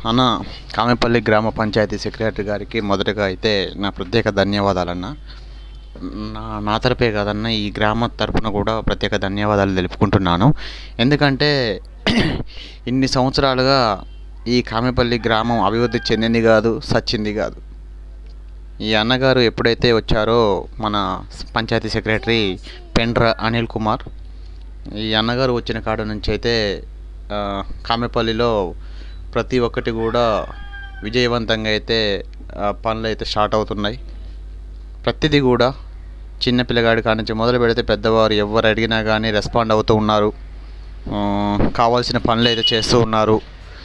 అన్న కామెపల్లి గ్రామ పంచాయతీ సెక్రటరీ గారికి మొదటగా అయితే నా ప్రత్యేక ధన్యవాదాలన్న నా నా తరపే కాదన్న ఈ గ్రామ తరపున కూడా ప్రత్యేక ధన్యవాదాలు తెలుపుకుంటున్నాను ఎందుకంటే ఇన్ని సంవత్సరాలుగా ఈ కామెపల్లి గ్రామం అభివృద్ధి చెందింది కాదు సచ్చింది కాదు ఈ అన్నగారు ఎప్పుడైతే వచ్చారో మన పంచాయతీ సెక్రటరీ పెండ్ర అనిల్ కుమార్ ఈ అన్నగారు వచ్చిన కాడ నుంచి అయితే ఆ, కామెపల్లిలో ప్రతి ఒక్కటి కూడా విజయవంతంగా అయితే ఆ, పనులు అయితే స్టార్ట్ అవుతున్నాయి ప్రతిదీ కూడా చిన్న పిల్లగాడి కాడ నుంచి మొదలు పెడితే పెద్దవారు ఎవరు అడిగినా కానీ రెస్పాండ్ అవుతూ ఉన్నారు ఆ, కావాల్సిన పనులు అయితే చేస్తూ ఉన్నారు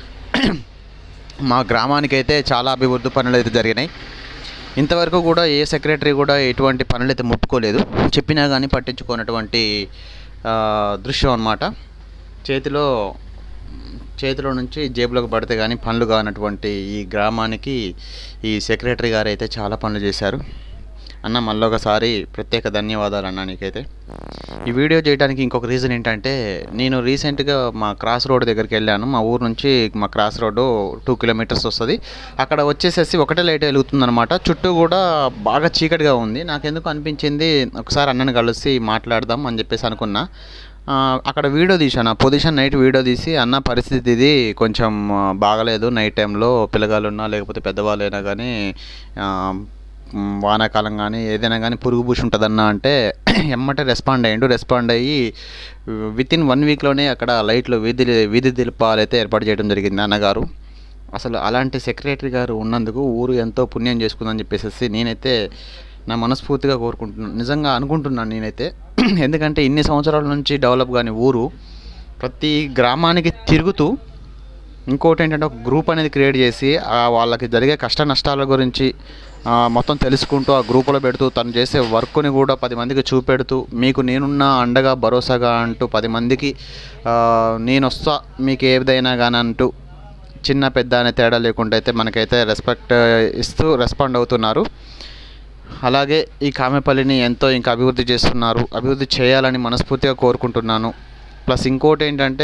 మా గ్రామానికి అయితే చాలా అభివృద్ధి పనులు అయితే జరిగినాయి ఇంతవరకు కూడా ఏ సెక్రటరీ కూడా ఎటువంటి పనులు అయితే ముట్టుకోలేదు చెప్పినా కానీ పట్టించుకున్నటువంటి ఆ, దృశ్యం అన్నమాట చేతిలో చేతిలో నుంచి జేబులోకి పడితే కానీ పనులు కానటువంటి ఈ గ్రామానికి ఈ సెక్రటరీ గారు అయితే చాలా పనులు చేశారు అన్న మళ్ళొకసారి ప్రత్యేక ధన్యవాదాలు అన్న నీకైతే ఈ వీడియో చేయడానికి ఇంకొక రీజన్ ఏంటంటే నేను రీసెంట్గా మా క్రాస్ రోడ్ దగ్గరికి వెళ్ళాను మా ఊరు నుంచి మా క్రాస్ రోడ్డు టూ కిలోమీటర్స్ వస్తుంది అక్కడ వచ్చేసేసి ఒకటే లైట్ వెలుగుతుందనమాట చుట్టూ కూడా బాగా చీకటిగా ఉంది నాకెందుకు అనిపించింది ఒకసారి అన్నని కలిసి మాట్లాడదాం అని చెప్పేసి అనుకున్నా ఆ, అక్కడ వీడియో తీశాను ఆ పొజిషన్ నైట్ వీడియో తీసి అన్న పరిస్థితి ఇది కొంచెం ఆ, బాగలేదు నైట్ టైంలో పిల్లగాళ్ళు ఉన్నా లేకపోతే పెద్దవాళ్ళైనా కానీ ఆ, మ్, వానాకాలం కానీ ఏదైనా కానీ పురుగు పూసి ఉంటుందన్న అంటే ఎమ్మటే రెస్పాండ్ అయ్యిండు రెస్పాండ్ అయ్యి విత్ ఇన్ వన్ వీక్లోనే అక్కడ లైట్లు వీధి వీధి దీపాలు అయితే ఏర్పాటు చేయడం జరిగింది అన్నగారు అసలు అలాంటి సెక్రటరీ గారు ఉన్నందుకు ఊరు ఎంతో పుణ్యం చేసుకుందని చెప్పేసి నేనైతే నా మనస్ఫూర్తిగా కోరుకుంటున్నాను నిజంగా అనుకుంటున్నాను నేనైతే ఎందుకంటే ఇన్ని సంవత్సరాల నుంచి డెవలప్ కాని ఊరు ప్రతి గ్రామానికి తిరుగుతూ ఇంకోటి ఏంటంటే ఒక గ్రూప్ అనేది క్రియేట్ చేసి ఆ వాళ్ళకి జరిగే కష్ట నష్టాల గురించి ఆ, మొత్తం తెలుసుకుంటూ ఆ గ్రూపులో పెడుతూ తను చేసే వర్క్ని కూడా పది మందికి చూపెడుతూ మీకు నేనున్న అండగా భరోసాగా అంటూ పది మందికి ఆ, నేను వస్తా మీకు ఏదైనా కానీ అంటూ చిన్న పెద్ద అనే తేడా లేకుండా అయితే మనకైతే రెస్పెక్ట్ ఇస్తూ రెస్పాండ్ అవుతున్నారు అలాగే ఈ కామెపల్లిని ఎంతో ఇంకా అభివృద్ధి చేస్తున్నారు అభివృద్ధి చేయాలని మనస్ఫూర్తిగా కోరుకుంటున్నాను ప్లస్ ఇంకోటి ఏంటంటే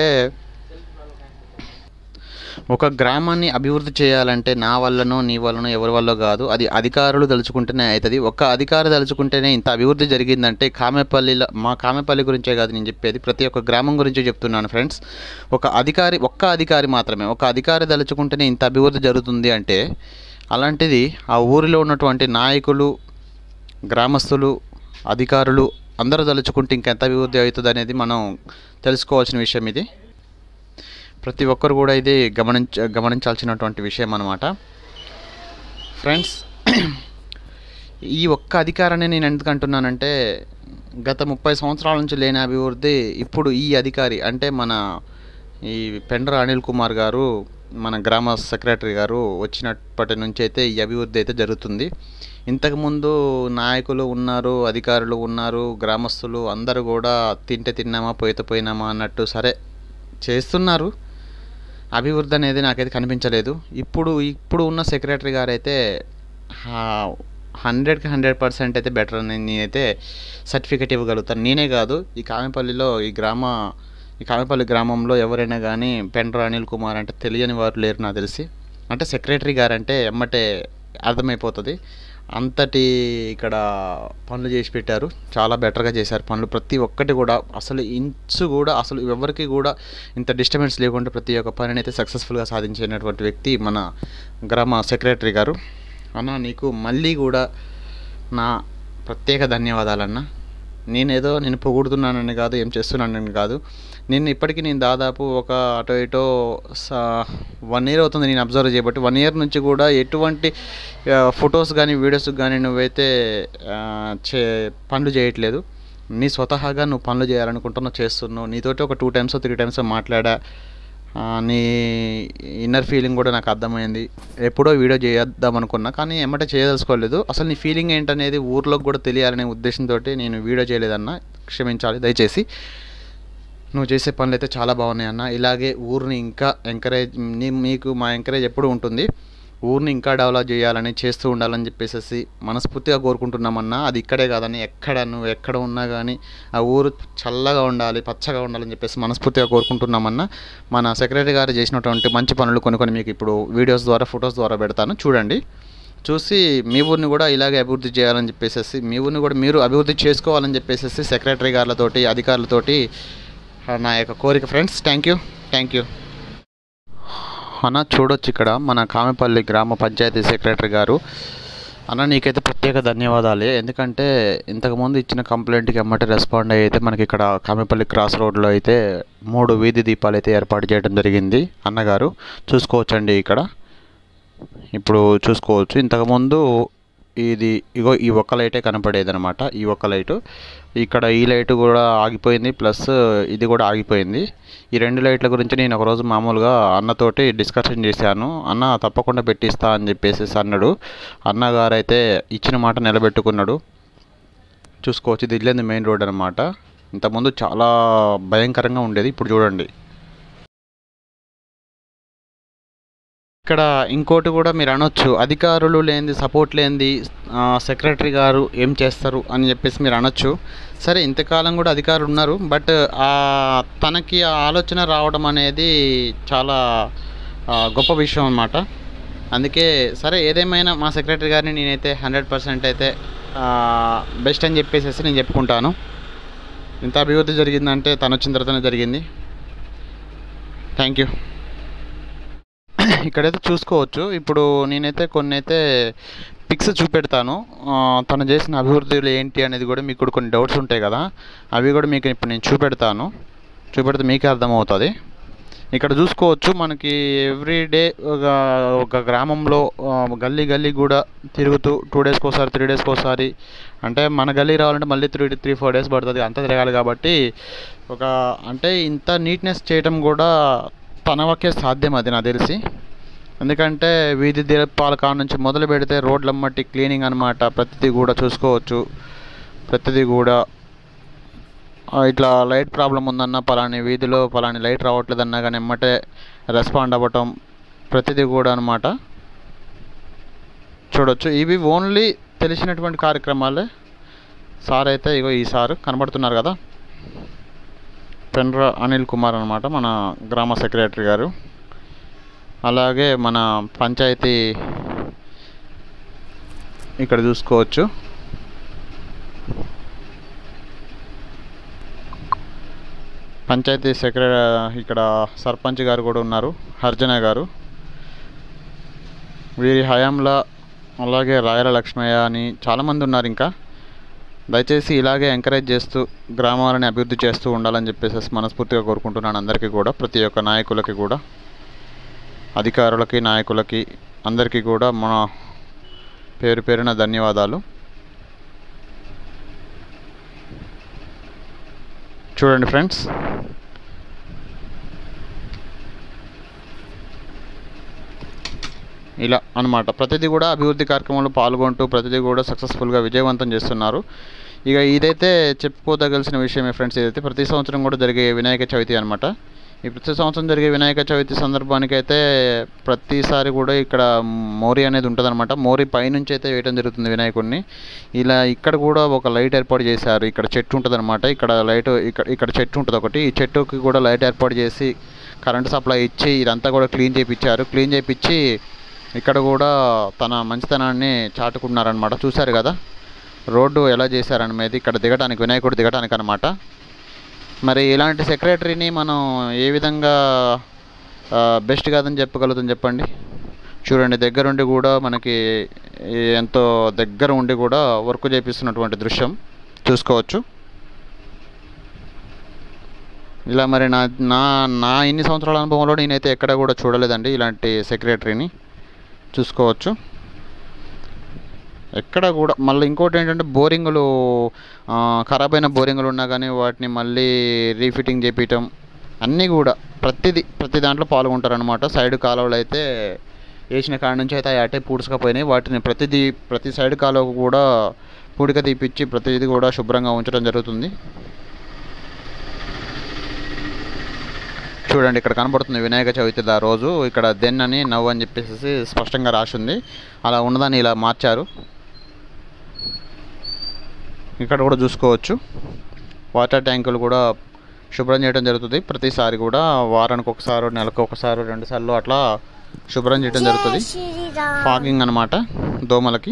ఒక గ్రామాన్ని అభివృద్ధి చేయాలంటే నా వల్లనో నీ వల్లనో ఎవరి వల్ల కాదు అది అధికారులు తలుచుకుంటేనే అవుతుంది ఒక్క అధికారి తలుచుకుంటేనే ఇంత అభివృద్ధి జరిగిందంటే కామెపల్లిలో మా కామెపల్లి గురించే కాదు నేను చెప్పేది ప్రతి ఒక్క గ్రామం గురించి చెప్తున్నాను ఫ్రెండ్స్ ఒక అధికారి ఒక్క అధికారి మాత్రమే ఒక అధికారి తలుచుకుంటేనే ఇంత అభివృద్ధి జరుగుతుంది అంటే అలాంటిది ఆ ఊరిలో ఉన్నటువంటి నాయకులు గ్రామస్తులు అధికారులు అందరూ తలుచుకుంటే ఇంకెంత అభివృద్ధి అవుతుంది అనేది మనం తెలుసుకోవాల్సిన విషయం ఇది ప్రతి ఒక్కరు కూడా ఇది గమనించ గమనించాల్సినటువంటి విషయం అన్నమాట ఫ్రెండ్స్ ఈ ఒక్క అధికారాన్ని నేను ఎందుకు అంటున్నానంటే గత ముప్పై సంవత్సరాల నుంచి లేని అభివృద్ధి ఇప్పుడు ఈ అధికారి అంటే మన ఈ పెండ్ర అనిల్ కుమార్ గారు మన గ్రామ సెక్రటరీ గారు వచ్చినప్పటి నుంచి అయితే ఈ అభివృద్ధి అయితే జరుగుతుంది ఇంతకుముందు నాయకులు ఉన్నారు అధికారులు ఉన్నారు గ్రామస్తులు అందరూ కూడా తింటే తిన్నామా పోయితే పోయినామా అన్నట్టు సరే చేస్తున్నారు అభివృద్ధి అనేది నాకైతే కనిపించలేదు ఇప్పుడు ఇప్పుడు ఉన్న సెక్రటరీ గారు అయితే హండ్రెడ్కి హండ్రెడ్ పర్సెంట్ అయితే బెటర్ అని నేనైతే సర్టిఫికేట్ ఇవ్వగలుగుతాను నేనే కాదు ఈ కామెపల్లిలో ఈ గ్రామ ఈ కామెపల్లి గ్రామంలో ఎవరైనా కానీ పెండ్ర అనిల్ కుమార్ అంటే తెలియని వారు లేరు నాకు తెలిసి అంటే సెక్రటరీ గారు అంటే ఎమ్మటే అర్థమైపోతుంది అంతటి ఇక్కడ పనులు చేసి పెట్టారు చాలా బెటర్గా చేశారు పనులు ప్రతి ఒక్కటి కూడా అసలు ఇంచు కూడా అసలు ఎవరికి కూడా ఇంత డిస్టర్బెన్స్ లేకుండా ప్రతి ఒక్క పనిని అయితే సక్సెస్ఫుల్గా సాధించినటువంటి వ్యక్తి మన గ్రామ సెక్రటరీ గారు అన్న నీకు మళ్ళీ కూడా నా ప్రత్యేక ధన్యవాదాలన్న నేనేదో నేను పొగుడుతున్నానని కాదు ఏం చేస్తున్నానని కాదు నేను ఇప్పటికీ నేను దాదాపు ఒక అటో ఇటో వన్ ఇయర్ అవుతుంది నేను అబ్జర్వ్ చేయబట్టి వన్ ఇయర్ నుంచి కూడా ఎటువంటి ఫొటోస్ కానీ వీడియోస్ కానీ నువ్వైతే ఆ, చే పనులు చేయట్లేదు నీ స్వతహాగా నువ్వు పనులు చేయాలనుకుంటున్నావు చేస్తున్నావు నీతోటి ఒక టూ టైమ్స్ త్రీ టైమ్స్ మాట్లాడా ఆ, నీ ఇన్నర్ ఫీలింగ్ కూడా నాకు అర్థమైంది ఎప్పుడో వీడియో చేద్దాం అనుకున్నా కానీ ఎమ్మటే చేయదలుచుకోలేదు అసలు నీ ఫీలింగ్ ఏంటనేది ఊర్లోకి కూడా తెలియాలనే ఉద్దేశంతో నేను వీడియో చేయలేదన్న క్షమించాలి దయచేసి నువ్వు చేసే పనులు అయితే చాలా బాగున్నాయి అన్న ఇలాగే ఊరిని ఇంకా ఎంకరేజ్ నీ మీకు మా ఎంకరేజ్ ఎప్పుడు ఉంటుంది ఊరిని ఇంకా డెవలప్ చేయాలని చేస్తూ ఉండాలని చెప్పేసి మనస్ఫూర్తిగా కోరుకుంటున్నామన్నా అది ఇక్కడే కాదని ఎక్కడ నువ్వు ఎక్కడ ఉన్నా కానీ ఆ ఊరు చల్లగా ఉండాలి పచ్చగా ఉండాలని చెప్పేసి మనస్ఫూర్తిగా కోరుకుంటున్నామన్నా మన సెక్రటరీ గారు చేసినటువంటి మంచి పనులు కొన్ని కొన్ని మీకు ఇప్పుడు వీడియోస్ ద్వారా ఫొటోస్ ద్వారా పెడతాను చూడండి చూసి మీ ఊరిని కూడా ఇలాగే అభివృద్ధి చేయాలని చెప్పేసి మీ ఊరిని కూడా మీరు అభివృద్ధి చేసుకోవాలని చెప్పేసి సెక్రటరీ గారులతోటి అధికారులతోటి ఆ, నా యొక్క కోరిక friends thank you thank you అన్న చూడొచ్చు ఇక్కడ మన కామెపల్లి గ్రామ పంచాయతీ సెక్రటరీ గారు అన్న నీకైతే ప్రత్యేక ధన్యవాదాలే ఎందుకంటే ఇంతకుముందు ఇచ్చిన కంప్లైంట్కి ఎమ్మటి రెస్పాండ్ అయితే మనకి ఇక్కడ కామెపల్లి క్రాస్ రోడ్లో అయితే మూడు వీధి దీపాలు అయితే ఏర్పాటు చేయడం జరిగింది అన్నగారు చూసుకోవచ్చండి ఇక్కడ ఇప్పుడు చూసుకోవచ్చు ఇంతకుముందు ఇది ఇగో ఈ ఒక్క లైటే కనపడేది అనమాట ఈ ఒక్క లైటు ఇక్కడ ఈ లైట్ కూడా ఆగిపోయింది ప్లస్ ఇది కూడా ఆగిపోయింది ఈ రెండు లైట్ల గురించి నేను ఒకరోజు మామూలుగా అన్నతోటి డిస్కషన్ చేశాను అన్న తప్పకుండా పెట్టిస్తా అని చెప్పేసి అన్నాడు అన్నగారు అయితే ఇచ్చిన మాట నిలబెట్టుకున్నాడు చూసుకోవచ్చు ఇది ఇల్లేంది మెయిన్ రోడ్ అనమాట ఇంతకుముందు చాలా భయంకరంగా ఉండేది ఇప్పుడు చూడండి ఇక్కడ ఇంకోటి కూడా మీరు అనొచ్చు అధికారులు లేనిది సపోర్ట్ లేనిది ఆ, సెక్రటరీ గారు ఏం చేస్తారు అని చెప్పేసి మీరు అనొచ్చు సరే ఇంతకాలం కూడా అధికారులు ఉన్నారు బట్ ఆ తనకి ఆ ఆలోచన రావడం అనేది చాలా ఆ, గొప్ప విషయం అన్నమాట అందుకే సరే ఏదేమైనా మా సెక్రటరీ గారిని నేనైతే హండ్రెడ్ పర్సెంట్ అయితే బెస్ట్ అని చెప్పేసి నేను చెప్పుకుంటాను ఇంత అభివృద్ధి జరిగిందంటే తను వచ్చిన తర్వాతనే జరిగింది థ్యాంక్ యూ ఇక్కడైతే చూసుకోవచ్చు ఇప్పుడు నేనైతే కొన్ని అయితే పిక్స్ చూపెడతాను ఆ, తను చేసిన అభివృద్ధులు ఏంటి అనేది కూడా మీకు కూడా కొన్ని డౌట్స్ ఉంటాయి కదా అవి కూడా మీకు ఇప్పుడు నేను చూపెడతాను చూపెడితే మీకే అర్థమవుతుంది ఇక్కడ చూసుకోవచ్చు మనకి ఎవ్రీ డే ఒక ఒక గ్రామంలో ఆ, గల్లీ గల్లీ కూడా తిరుగుతూ టూ డేస్కి ఒకసారి త్రీ డేస్కి ఒకసారి అంటే మన గల్లీ రావాలంటే మళ్ళీ త్రీ త్రీ ఫోర్ డేస్ పడుతుంది అంతా తిరగాలి కాబట్టి ఒక అంటే ఇంత నీట్నెస్ చేయడం కూడా తన వరకే సాధ్యం అది నాకు తెలిసి ఎందుకంటే వీధి దీపాల కాడ నుంచి మొదలు పెడితే రోడ్ల మట్టి క్లీనింగ్ అనమాట ప్రతిదీ కూడా చూసుకోవచ్చు ప్రతిదీ కూడా ఆ, ఇట్లా లైట్ ప్రాబ్లం ఉందన్న పలాని వీధిలో పలాని లైట్ రావట్లేదన్నా కానీ ఎమ్మటే రెస్పాండ్ అవ్వటం ప్రతిదీ కూడా అనమాట చూడొచ్చు ఇవి ఓన్లీ తెలిసినటువంటి కార్యక్రమాలే సార్ అయితే ఇగో ఈ సార్ కనబడుతున్నారు కదా పెండ్ర అనిల్ కుమార్ అనమాట మన గ్రామ సెక్రటరీ గారు అలాగే మన పంచాయతీ ఇక్కడ చూసుకోవచ్చు పంచాయతీ సెక్రటరీ ఇక్కడ సర్పంచ్ గారు కూడా ఉన్నారు హర్జన గారు వీరి హయాంలో అలాగే రాయల లక్ష్మయ్య అని చాలామంది ఉన్నారు ఇంకా దయచేసి ఇలాగే ఎంకరేజ్ చేస్తూ గ్రామాలని అభివృద్ధి చేస్తూ ఉండాలని చెప్పేసి మనస్ఫూర్తిగా కోరుకుంటున్నాను అందరికీ కూడా ప్రతి ఒక్క నాయకులకి కూడా అధికారులకి నాయకులకి అందరికీ కూడా మన పేరు పేరున ధన్యవాదాలు చూడండి ఫ్రెండ్స్ ఇలా అన్నమాట ప్రతిదీ కూడా అభివృద్ధి కార్యక్రమంలో పాల్గొంటూ ప్రతిదీ కూడా సక్సెస్ఫుల్గా విజయవంతం చేస్తున్నారు ఇక ఇదైతే చెప్పుకోదగలిసిన విషయమే ఫ్రెండ్స్ ఇదైతే ప్రతి సంవత్సరం కూడా జరిగే వినాయక చవితి అనమాట ఈ ప్రతి సంవత్సరం జరిగే వినాయక చవితి సందర్భానికి అయితే ప్రతిసారి కూడా ఇక్కడ మోరీ అనేది ఉంటుందన్నమాట మోరీ పైనుంచి అయితే వేయడం జరుగుతుంది వినాయకుడిని ఇలా ఇక్కడ కూడా ఒక లైట్ ఏర్పాటు చేశారు ఇక్కడ చెట్టు ఉంటుందన్నమాట ఇక్కడ లైట్ ఇక్కడ ఇక్కడ చెట్టు ఉంటుంది ఒకటి ఈ చెట్టుకి కూడా లైట్ ఏర్పాటు చేసి కరెంట్ సప్లై ఇచ్చి ఇదంతా కూడా క్లీన్ చేయించారు క్లీన్ చేయించి ఇక్కడ కూడా తన మంచితనాన్ని చాటుకున్నారనమాట చూశారు కదా రోడ్డు ఎలా చేశారనేది ఇక్కడ దిగడానికి వినాయకుడు దిగడానికి అనమాట మరి ఇలాంటి సెక్రటరీని మనం ఏ విధంగా బెస్ట్ కాదని చెప్పగలుగుతాం చెప్పండి చూడండి దగ్గరుండి కూడా మనకి ఈ ఎంతో దగ్గర ఉండి కూడా వర్క్ చేపిస్తున్నటువంటి దృశ్యం చూసుకోవచ్చు ఇలా మరి నా నా నా ఇన్ని సంవత్సరాల అనుభవంలో నేనైతే ఎక్కడ కూడా చూడలేదండి ఇలాంటి సెక్రటరీని చూసుకోవచ్చు ఎక్కడ కూడా మళ్ళీ ఇంకోటి ఏంటంటే బోరింగులు ఆ, ఖరాబ్ అయిన బోరింగులు ఉన్నా కానీ వాటిని మళ్ళీ రీఫిట్టింగ్ చేపించటం అన్నీ కూడా ప్రతిదీ ప్రతి దాంట్లో పాల్గొంటారనమాట సైడ్ కాలువలు అయితే వేసిన కాడ నుంచి అయితే అవి అటే పూడ్చుకపోయినాయి వాటిని ప్రతిదీ ప్రతి సైడ్ కాలువకు కూడా పూడిక తీపిచ్చి ప్రతిదీ కూడా శుభ్రంగా ఉంచడం జరుగుతుంది చూడండి ఇక్కడ కనబడుతుంది వినాయక చవితి దా రోజు ఇక్కడ దెన్ అని నవ్వు అని చెప్పేసి స్పష్టంగా రాసి ఉంది అలా ఉన్నదాన్ని ఇలా మార్చారు ఇక్కడ కూడా చూసుకోవచ్చు వాటర్ ట్యాంకులు కూడా శుభ్రం చేయడం జరుగుతుంది ప్రతిసారి కూడా వారానికి ఒకసారి నెలకు ఒకసారి రెండు సార్లు అట్లా శుభ్రం చేయడం జరుగుతుంది ఫాగింగ్ అనమాట దోమలకి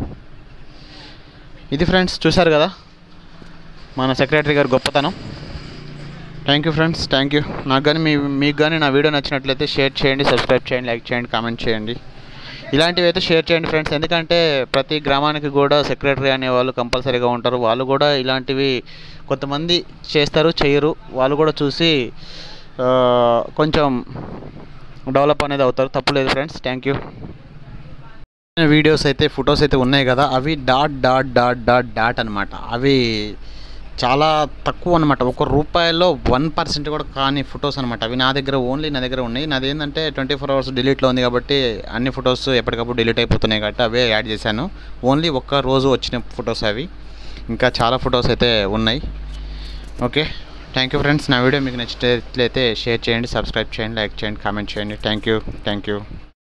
ఇది ఫ్రెండ్స్ చూశారు కదా మన సెక్రటరీ గారి గొప్పతనం thank you friends thank you నాకు కానీ మీ మీకు కానీ నా వీడియో నచ్చినట్లయితే షేర్ చేయండి సబ్స్క్రైబ్ చేయండి లైక్ చేయండి కామెంట్ చేయండి ఇలాంటివి అయితే షేర్ చేయండి ఫ్రెండ్స్ ఎందుకంటే ప్రతి గ్రామానికి కూడా సెక్రటరీ అనేవాళ్ళు కంపల్సరీగా ఉంటారు వాళ్ళు కూడా ఇలాంటివి కొంతమంది చేస్తారు చేయరు వాళ్ళు కూడా చూసి ఆ, కొంచెం డెవలప్ అనేది అవుతారు తప్పులేదు ఫ్రెండ్స్ థ్యాంక్ యూ వీడియోస్ అయితే ఫొటోస్ అయితే ఉన్నాయి కదా అవి dot dot dot dot dot అనమాట అవి చాలా తక్కువ అనమాట ఒక రూపాయల్లో వన్ పర్సెంట్ కూడా కాని ఫొటోస్ అనమాట అవి నా దగ్గర ఓన్లీ నా దగ్గర ఉన్నాయి నాది ఏంటంటే ట్వంటీ ఫోర్ అవర్స్ డిలీట్లో ఉంది కాబట్టి అన్ని ఫొటోస్ ఎప్పటికప్పుడు డిలీట్ అయిపోతున్నాయి కాబట్టి అవే యాడ్ చేశాను ఓన్లీ ఒక్క రోజు వచ్చిన ఫొటోస్ అవి ఇంకా చాలా ఫొటోస్ అయితే ఉన్నాయి ఓకే థ్యాంక్ యూ ఫ్రెండ్స్ నా వీడియో మీకు నచ్చినట్లయితే షేర్ చేయండి సబ్స్క్రైబ్ చేయండి లైక్ చేయండి కామెంట్ చేయండి థ్యాంక్ యూ థ్యాంక్ యూ